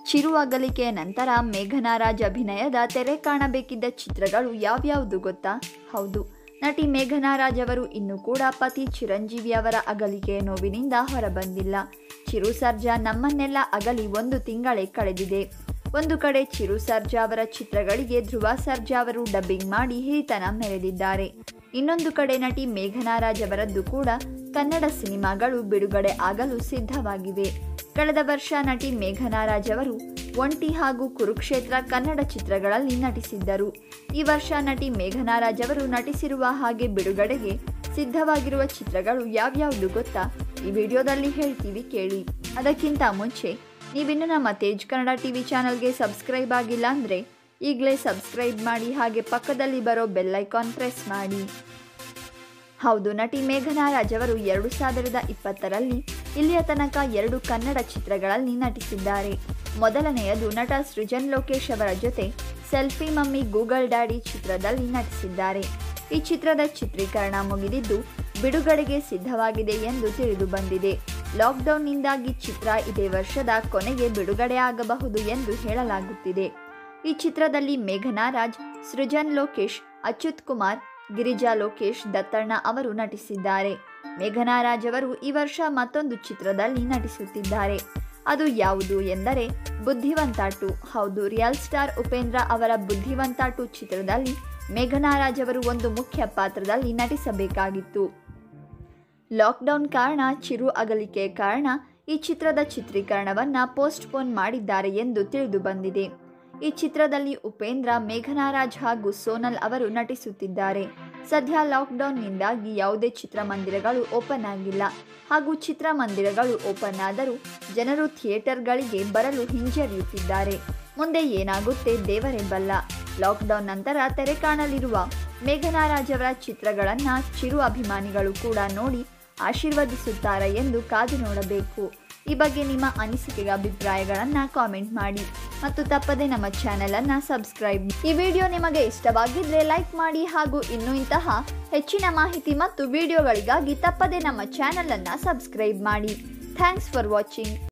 ಚಿರು ಅಗಲಿಕೆಯ ನಂತರ ಮೇಘನಾ ರಾಜ್ ಅಭಿನಯದ ತೆರೆ ಕಾಣಬೇಕಿದ್ದ ಚಿತ್ರಗಳು ಯಾವ್ಯಾವುದು ಗೊತ್ತಾ ಹೌದು ನಟಿ ಮೇಘನಾ ರಾಜ್ ಅವರು ಇನ್ನೂ ಕೂಡ ಪತಿ ಚಿರಂಜೀವಿ ಅವರ ಅಗಲಿಕೆಯ ನೋವಿನಿಂದ ಹೊರಬಂದಿಲ್ಲ ಚಿರು ಸರ್ಜಾ ನಮ್ಮನ್ನೆಲ್ಲ ಅಗಲಿ ಒಂದು ತಿಂಗಳೇ ಕಳೆದಿದೆ ಒಂದು ಕಡೆ ಚಿರು ಸರ್ಜಾ ಅವರ ಚಿತ್ರಗಳಿಗೆ ಧ್ರುವ ಸರ್ಜಾ ಅವರು ಡಬ್ಬಿಂಗ್ ಮಾಡಿ ಹಿರಿತನ ಮೆರೆದಿದ್ದಾರೆ ಇನ್ನೊಂದು ಕಡೆ ನಟಿ ಮೇಘನಾ ರಾಜ್ ಅವರದ್ದು ಕೂಡ ಕನ್ನಡ ಸಿನಿಮಾಗಳು ಬಿಡುಗಡೆ ಆಗಲು ಸಿದ್ಧವಾಗಿವೆ ಕಳೆದ ವರ್ಷ ನಟಿ ಮೇಘನಾ ರಾಜ್ ಅವರು ಒಂಟಿ ಹಾಗೂ ಕುರುಕ್ಷೇತ್ರ ಕನ್ನಡ ಚಿತ್ರಗಳಲ್ಲಿ ನಟಿಸಿದ್ದರು ಈ ವರ್ಷ ನಟಿ ಮೇಘನಾ ರಾಜ್ ಅವರು ನಟಿಸಿರುವ ಹಾಗೆ ಬಿಡುಗಡೆಗೆ ಸಿದ್ಧವಾಗಿರುವ ಚಿತ್ರಗಳು ಯಾವ್ಯಾವುದು ಗೊತ್ತಾ ಈ ವಿಡಿಯೋದಲ್ಲಿ ಹೇಳ್ತೀವಿ ಕೇಳಿ ಅದಕ್ಕಿಂತ ಮುಂಚೆ ನೀವಿನ್ನು ನಮ್ಮ ತೇಜ್ ಕನ್ನಡ ಟಿವಿ ಚಾನಲ್ಗೆ ಸಬ್ಸ್ಕ್ರೈಬ್ ಆಗಿಲ್ಲ ಅಂದರೆ ಈಗಲೇ ಸಬ್ಸ್ಕ್ರೈಬ್ ಮಾಡಿ ಹಾಗೆ ಪಕ್ಕದಲ್ಲಿ ಬರೋ ಬೆಲ್ಲೈಕಾನ್ ಪ್ರೆಸ್ ಮಾಡಿ ಹೌದು ನಟಿ ಮೇಘನಾ ರಾಜ್ ಅವರು ಎರಡು ಸಾವಿರದ ಇಪ್ಪತ್ತರಲ್ಲಿ ಇಲ್ಲಿಯ ತನಕ ಎರಡು ಕನ್ನಡ ಚಿತ್ರಗಳಲ್ಲಿ ನಟಿಸಿದ್ದಾರೆ ಮೊದಲನೆಯದು ನಟ ಸೃಜನ್ ಲೋಕೇಶ್ ಅವರ ಜೊತೆ ಸೆಲ್ಫಿ ಮಮ್ಮಿ ಗೂಗಲ್ ಡ್ಯಾಡಿ ಚಿತ್ರದಲ್ಲಿ ನಟಿಸಿದ್ದಾರೆ ಈ ಚಿತ್ರದ ಚಿತ್ರೀಕರಣ ಮುಗಿದಿದ್ದು ಬಿಡುಗಡೆಗೆ ಸಿದ್ಧವಾಗಿದೆ ಎಂದು ತಿಳಿದು ಬಂದಿದೆ ಲಾಕ್ಡೌನ್ನಿಂದಾಗಿ ಚಿತ್ರ ಇದೇ ವರ್ಷದ ಕೊನೆಗೆ ಬಿಡುಗಡೆಯಾಗಬಹುದು ಎಂದು ಹೇಳಲಾಗುತ್ತಿದೆ ಈ ಚಿತ್ರದಲ್ಲಿ ಮೇಘನಾ ರಾಜ್ ಸೃಜನ್ ಲೋಕೇಶ್ ಅಚ್ಯುತ್ ಕುಮಾರ್ ಗಿರಿಜಾ ಲೋಕೇಶ್ ದತ್ತಣ್ಣ ಅವರು ನಟಿಸಿದ್ದಾರೆ ಮೇಘನಾ ರಾಜ್ ಅವರು ಈ ವರ್ಷ ಮತ್ತೊಂದು ಚಿತ್ರದಲ್ಲಿ ನಟಿಸುತ್ತಿದ್ದಾರೆ ಅದು ಯಾವುದು ಎಂದರೆ ಬುದ್ಧಿವಂತ ಟು ಹೌದು ರಿಯಲ್ ಸ್ಟಾರ್ ಉಪೇಂದ್ರ ಅವರ ಬುದ್ಧಿವಂತ ಟು ಚಿತ್ರದಲ್ಲಿ ಮೇಘನಾ ರಾಜ್ ಅವರು ಒಂದು ಮುಖ್ಯ ಪಾತ್ರದಲ್ಲಿ ನಟಿಸಬೇಕಾಗಿತ್ತು ಲಾಕ್ಡೌನ್ ಕಾರಣ ಚಿರು ಅಗಲಿಕೆ ಕಾರಣ ಈ ಚಿತ್ರದ ಚಿತ್ರೀಕರಣವನ್ನು ಪೋಸ್ಟ್ಪೋನ್ ಮಾಡಿದ್ದಾರೆ ಎಂದು ತಿಳಿದು ಬಂದಿದೆ ಈ ಚಿತ್ರದಲ್ಲಿ ಉಪೇಂದ್ರ ಮೇಘನಾ ರಾಜ್ ಹಾಗೂ ಸೋನಲ್ ಅವರು ನಟಿಸುತ್ತಿದ್ದಾರೆ ಸದ್ಯ ಲಾಕ್ಡೌನ್ನಿಂದಾಗಿ ಯಾವುದೇ ಚಿತ್ರಮಂದಿರಗಳು ಓಪನ್ ಆಗಿಲ್ಲ ಹಾಗೂ ಚಿತ್ರಮಂದಿರಗಳು ಓಪನ್ ಆದರೂ ಜನರು ಥಿಯೇಟರ್ಗಳಿಗೆ ಬರಲು ಹಿಂಜರಿಯುತ್ತಿದ್ದಾರೆ ಮುಂದೆ ಏನಾಗುತ್ತೆ ದೇವರೇ ಬಲ್ಲ ಲಾಕ್ಡೌನ್ ನಂತರ ತೆರೆ ಕಾಣಲಿರುವ ಮೇಘನಾ ರಾಜ್ ಅವರ ಚಿತ್ರಗಳನ್ನು ಚಿರು ಅಭಿಮಾನಿಗಳು ಕೂಡ ನೋಡಿ ಆಶೀರ್ವದಿಸುತ್ತಾರೆ ಎಂದು ಕಾದು ನೋಡಬೇಕು ಈ ಬಗ್ಗೆ ನಿಮ್ಮ ಅನಿಸಿಕೆ ಅಭಿಪ್ರಾಯಗಳನ್ನು ಕಾಮೆಂಟ್ ಮಾಡಿ ಮತ್ತು ತಪ್ಪದೆ ನಮ್ಮ ಚಾನೆಲನ್ನು ಸಬ್ಸ್ಕ್ರೈಬ್ ಈ ವಿಡಿಯೋ ನಿಮಗೆ ಇಷ್ಟವಾಗಿದ್ದರೆ ಲೈಕ್ ಮಾಡಿ ಹಾಗೂ ಇನ್ನೂ ಇಂತಹ ಹೆಚ್ಚಿನ ಮಾಹಿತಿ ಮತ್ತು ವಿಡಿಯೋಗಳಿಗಾಗಿ ತಪ್ಪದೆ ನಮ್ಮ ಚಾನೆಲನ್ನು ಸಬ್ಸ್ಕ್ರೈಬ್ ಮಾಡಿ ಥ್ಯಾಂಕ್ಸ್ ಫಾರ್ ವಾಚಿಂಗ್